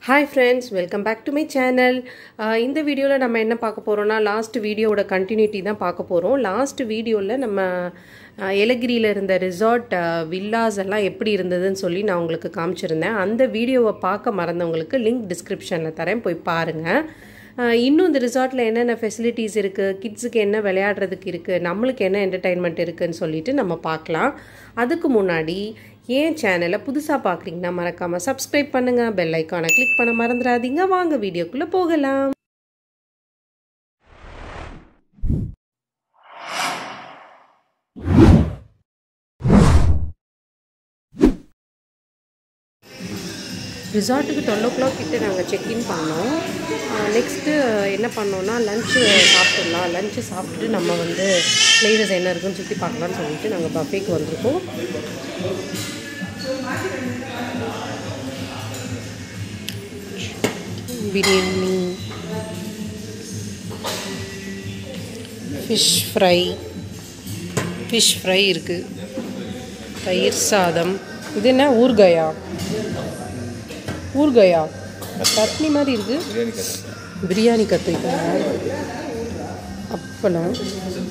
Hi friends welcome back to my channel இந்த வீடியோவில் நம்ம என்ன பார்க்க போகிறோம்னா லாஸ்ட் வீடியோவோட கண்டினியூட்டி தான் பார்க்க போகிறோம் லாஸ்ட் வீடியோவில் நம்ம ஏலகிரியில் இருந்த ரிசார்ட் வில்லாஸ் எல்லாம் எப்படி இருந்ததுன்னு சொல்லி நான் உங்களுக்கு காமிச்சிருந்தேன் அந்த வீடியோவை பார்க்க மறந்தவங்களுக்கு லிங்க் டிஸ்கிரிப்ஷனில் தரேன் போய் பாருங்கள் இன்னும் இந்த ரிசார்ட்டில் என்னென்ன ஃபெசிலிட்டிஸ் இருக்குது கிட்ஸுக்கு என்ன விளையாடுறதுக்கு இருக்குது நம்மளுக்கு என்ன என்டர்டைன்மெண்ட் இருக்குதுன்னு சொல்லிட்டு நம்ம பார்க்கலாம் அதுக்கு முன்னாடி ஏன் சேனலை புதுசாக பார்க்குறீங்கன்னா மறக்காமல் சப்ஸ்கிரைப் பண்ணுங்கள் பெல் ஐக்கானை கிளிக் பண்ண மறந்துடாதீங்க வாங்க வீடியோக்குள்ளே போகலாம் ரிசார்ட்டுக்கு டுவெல் ஓ கிளாக் கிட்ட நாங்கள் செக்இன் பண்ணோம் நெக்ஸ்ட்டு என்ன பண்ணோன்னா லஞ்சு சாப்பிட்லாம் லஞ்சு சாப்பிட்டுட்டு நம்ம வந்து பிளேசஸ் என்ன இருக்குன்னு சுற்றி பார்க்கலான்னு சொல்லிட்டு நாங்கள் பஃபேக்கு வந்திருக்கோம் biryani fish fry fish fry இருக்குது தயிர் சாதம் இது என்ன ஊர்காயா ஊர்காயா சட்னி மாதிரி இருக்குது பிரியாணி கற்றுக்கிட்டாங்க அப்பளம்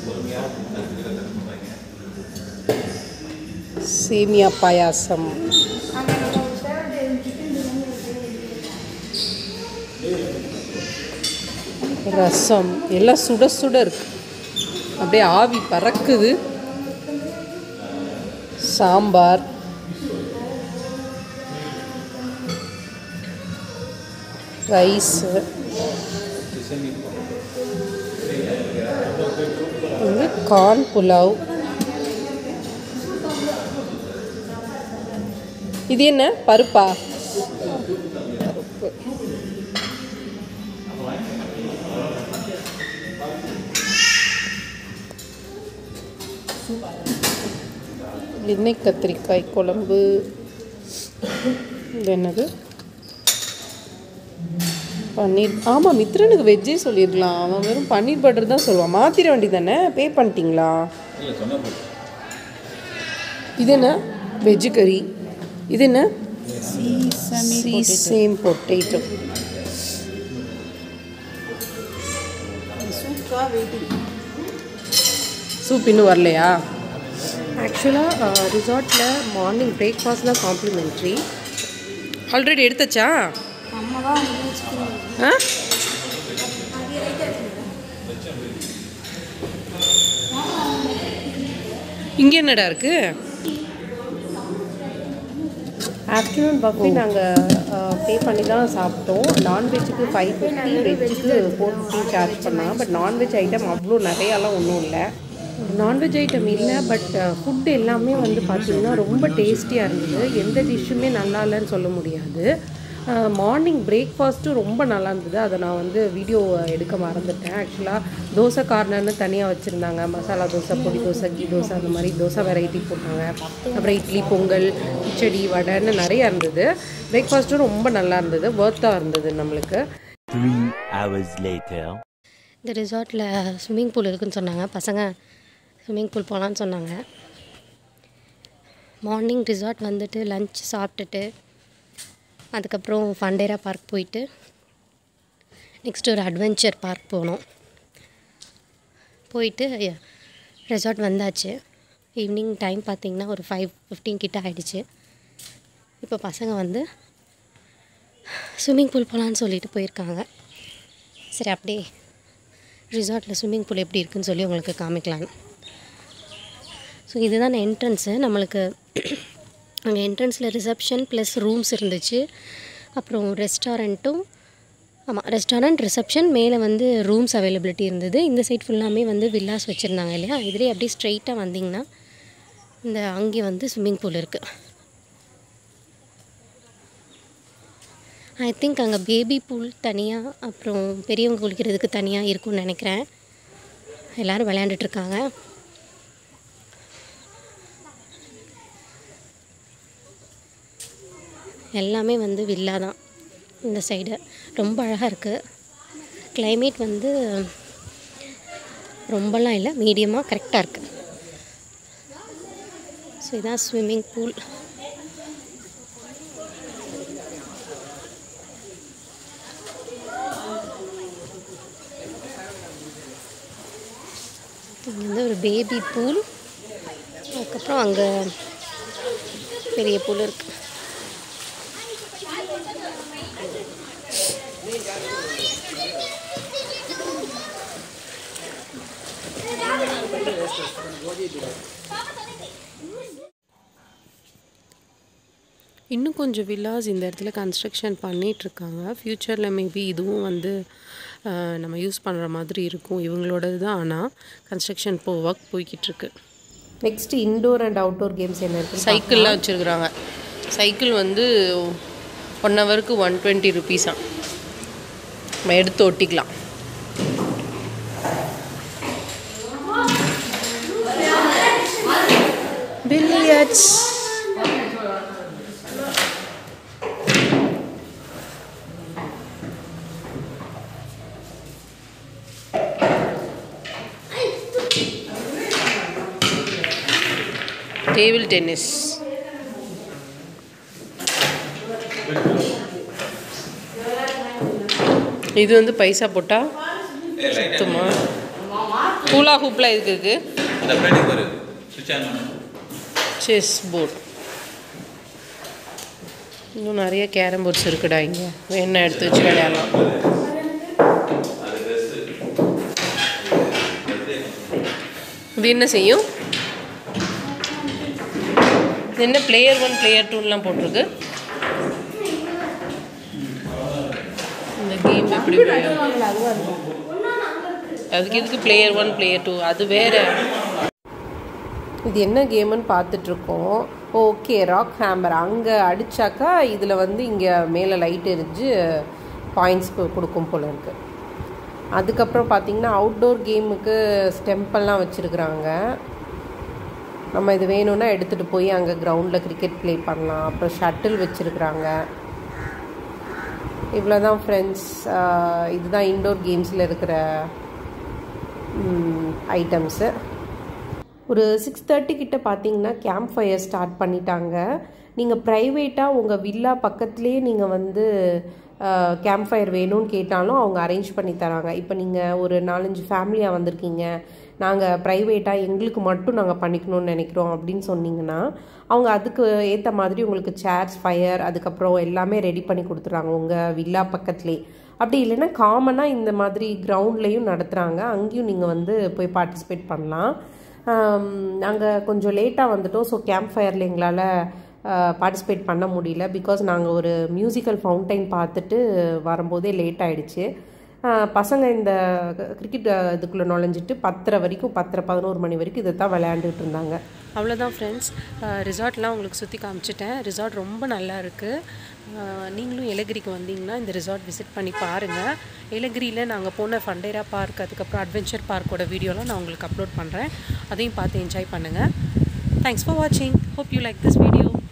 சேமியா பாயாசம் ரசம் எல்லாம் சுட சுட இருக்கு அப்படியே ஆவி பறக்குது சாம்பார் ரைஸு வந்து கார்ன் புலாவ் இது என்ன பருப்பா பருப்பு எண்ணெய் கத்திரிக்காய் குழம்பு இது என்னது பன்னீர் ஆமாம் மித்ரனுக்கு வெஜ்ஜே சொல்லியிருக்கலாம் அவன் வெறும் பன்னீர் பட்டர் தான் சொல்லுவான் மாத்திர வண்டி தானே பே பண்ணிட்டீங்களா இது என்ன வெஜ்ஜு கறி இது என்ன சேம் பொட்டேட்டோ சூப் இன்னும் வரலையா ஆக்சுவலாக ரிசார்ட்டில் மார்னிங் பிரேக்ஃபாஸ்ட் தான் காம்ப்ளிமெண்ட்ரி ஆல்ரெடி எடுத்தாச்சா ஆ இங்கே என்னடா இருக்கு ஆஃப்டர்நூன் பஃபே நாங்கள் பே பண்ணி தான் சாப்பிட்டோம் நான்வெஜ்ஜுக்கு ஃபைவ் ஃபிஃப்டி வெஜ்ஜுக்கு ஃபோர் ஃபிஃப்டி சார்ஜ் பண்ணாங்க பட் நான்வெஜ் ஐட்டம் அவ்வளோ நிறையாலாம் ஒன்றும் இல்லை நான்வெஜ் ஐட்டம் இல்லை பட் ஃபுட் எல்லாமே வந்து பார்த்திங்கன்னா ரொம்ப டேஸ்டியாக இருந்தது எந்த டிஷ்ஷுமே நல்லா இல்லைன்னு சொல்ல முடியாது மார்னிங் பிரேக்ஃபாஸ்ட்டும் ரொம்ப நல்லா இருந்தது அதை நான் வந்து வீடியோ எடுக்க மறந்துட்டேன் ஆக்சுவலாக தோசை கார்னர்னு தனியாக வச்சுருந்தாங்க மசாலா தோசை பொடி தோசை கீ தோசை அந்த மாதிரி தோசை வெரைட்டி போட்டாங்க அப்புறம் இட்லி பொங்கல் கிச்சடி வடைன்னு நிறையா இருந்தது பிரேக்ஃபாஸ்ட்டும் ரொம்ப நல்லா இருந்தது ஒர்த்தாக இருந்தது நம்மளுக்கு இந்த ரிசார்ட்டில் ஸ்விம்மிங் பூல் இருக்குன்னு சொன்னாங்க பசங்க ஸ்விம்மிங் பூல் போகலான்னு சொன்னாங்க மார்னிங் ரிசார்ட் வந்துட்டு லஞ்ச் சாப்பிட்டுட்டு அதுக்கப்புறம் ஃபண்டேரா பார்க் போயிட்டு நெக்ஸ்ட் ஒரு அட்வென்ச்சர் பார்க் போனோம் போயிட்டு ரெசார்ட் வந்தாச்சு ஈவினிங் டைம் பார்த்திங்கன்னா ஒரு ஃபைவ் ஃபிஃப்டீன் கிட்ட ஆகிடுச்சு இப்போ பசங்க வந்து ஸ்விம்மிங் பூல் போகலான்னு சொல்லிட்டு போயிருக்காங்க சரி அப்படியே ரிசார்ட்டில் ஸ்விம்மிங் பூல் எப்படி இருக்குன்னு சொல்லி உங்களுக்கு காமிக்கலான்னு ஸோ இதுதான் என்ட்ரன்ஸு நம்மளுக்கு அங்கே என்ட்ரன்ஸில் ரிசப்ஷன் ப்ளஸ் ரூம்ஸ் இருந்துச்சு அப்புறம் ரெஸ்டாரண்ட்டும் ஆமாம் ரெஸ்டாரண்ட் ரிசப்ஷன் மேலே வந்து ரூம்ஸ் அவைலபிலிட்டி இருந்தது இந்த சைட் ஃபுல்லாமே வந்து வில்லாஸ் வச்சுருந்தாங்க இல்லையா இதிலே அப்படியே ஸ்ட்ரெயிட்டாக வந்திங்கன்னா இந்த அங்கே வந்து ஸ்விம்மிங் பூல் இருக்குது ஐ திங்க் அங்கே பேபி பூல் தனியாக அப்புறம் பெரியவங்க குளிக்கிறதுக்கு தனியாக இருக்கும்னு நினைக்கிறேன் எல்லோரும் விளையாண்டுட்ருக்காங்க எல்லாமே வந்து வில்லா தான் இந்த சைடு ரொம்ப அழகாக இருக்குது கிளைமேட் வந்து ரொம்பலாம் இல்லை மீடியமாக கரெக்டாக இருக்குது ஸோ இதான் ஸ்விம்மிங் பூல் பேபி பூல் அதுக்கப்புறம் அங்கே பெரிய பூல் இருக்குது இன்னும் கொஞ்சம் வில்லாஸ் இந்த இடத்துல கன்ஸ்ட்ரக்ஷன் பண்ணிகிட்ருக்காங்க ஃப்யூச்சரில் மேபி இதுவும் வந்து அஹ், நம்ம யூஸ் பண்ணுற மாதிரி இருக்கும் இவங்களோடது தான் ஆனால் கன்ஸ்ட்ரக்ஷன் போ ஒர்க் போய்கிட்டு இருக்கு next indoor and outdoor games என்ன இருக்குது சைக்கிள்லாம் வச்சுருக்குறாங்க சைக்கிள் வந்து ஒன் ஹவருக்கு ஒன் டுவெண்ட்டி ருபீஸாம் நம்ம எடுத்து ஒட்டிக்கலாம் பில்லியர்ட்ஸ் டேபிள் டென்னிஸ் இது வந்து பைசா போட்டா சுத்தமா ஹூலா ஹூப்லாம் இதுக்கு இருக்கு இந்த பிளேட்டுக்கு வரும் சுவிட்ச் ஆன் பண்ணு செஸ் போர்ட் இன்னும் நிறைய கேரம் போர்ட்ஸ் இருக்குடா இங்கே வேணா எடுத்து வச்சு விளையாடலாம் இது என்ன செய்யும் இது என்ன பிளேயர் ஒன் பிளேயர் டூலாம் போட்டிருக்கு இந்த கேம் எப்படி விளையாடும்? அதுக்கு எதுக்கு பிளேயர் ஒன் பிளேயர் டூ அது வேற இது என்ன கேமுன்னு பார்த்துட்ருக்கோம் ஓகே ராக் ஹேமர் அங்கே அடித்தாக்கா இதில் வந்து இங்கே மேலே லைட் எரிஞ்சு பாயிண்ட்ஸ் கொடுக்கும் போல இருக்குது அதுக்கப்புறம் பார்த்தீங்கன்னா அவுட்டோர் கேமுக்கு ஸ்டெம்பெல்லாம் வச்சுருக்குறாங்க நம்ம இது வேணும்னா எடுத்துகிட்டு போய் அங்கே கிரவுண்டில் கிரிக்கெட் ப்ளே பண்ணலாம் அப்புறம் ஷட்டில் வச்சுருக்குறாங்க இவ்வளோ தான் ஃப்ரெண்ட்ஸ் இதுதான் இன்டோர் கேம்ஸில் இருக்கிற ஐட்டம்ஸு ஒரு சிக்ஸ் தேர்ட்டி கிட்ட பார்த்தீங்கன்னா கேம்ப் ஃபயர் ஸ்டார்ட் பண்ணிட்டாங்க நீங்கள் ப்ரைவேட்டாக உங்கள் வில்லா பக்கத்துலேயே நீங்கள் வந்து கேம்ப் ஃபயர் வேணும்னு கேட்டாலும் அவங்க அரேஞ்ச் பண்ணி தராங்க இப்போ நீங்கள் ஒரு நாலஞ்சு ஃபேமிலியாக வந்திருக்கீங்க நாங்கள் ப்ரைவேட்டாக எங்களுக்கு மட்டும் நாங்கள் பண்ணிக்கணும்னு நினைக்கிறோம் அப்படின்னு சொன்னீங்கன்னா அவங்க அதுக்கு ஏற்ற மாதிரி உங்களுக்கு சேர்ஸ் ஃபயர் அதுக்கப்புறம் எல்லாமே ரெடி பண்ணி கொடுத்துறாங்க உங்கள் வில்லா பக்கத்துலேயே அப்படி இல்லைன்னா காமனாக இந்த மாதிரி கிரவுண்ட்லேயும் நடத்துகிறாங்க அங்கேயும் நீங்கள் வந்து போய் பார்ட்டிசிபேட் பண்ணலாம் நாங்கள் கொஞ்சம் லேட்டாக வந்துட்டோம் ஸோ கேம்ப் ஃபயரில் எங்களால் பார்ட்டிசிபேட் பண்ண முடியல பிகாஸ் நாங்கள் ஒரு மியூசிக்கல் ஃபவுண்டைன் பார்த்துட்டு வரும்போதே லேட் ஆயிடுச்சு ஆஹ் பசங்க இந்த கிரிக்கெட் இதுக்குள்ளே நுழைஞ்சிட்டு பத்தரை வரைக்கும் பத்தரை பதினோரு மணி வரைக்கும் இதை தான் விளையாண்டுட்டு இருந்தாங்க அவ்வளோதான் ஃப்ரெண்ட்ஸ் ரிசார்ட்லாம் உங்களுக்கு சுற்றி காமிச்சிட்டேன் ரிசார்ட் ரொம்ப நல்லா இருக்குது நீங்களும் ஏலகிரிக்கு வந்தீங்கன்னா இந்த ரிசார்ட் விசிட் பண்ணி பாருங்கள் ஏலகிரியில் நாங்கள் போன ஃபண்டேரா பார்க் அதுக்கப்புறம் அட்வென்ச்சர் பார்க்கோட வீடியோலாம் நான் உங்களுக்கு அப்லோட் பண்ணுறேன் அதையும் பார்த்து என்ஜாய் பண்ணுங்கள் தேங்க்ஸ் ஃபார் வாட்சிங் hope you like this video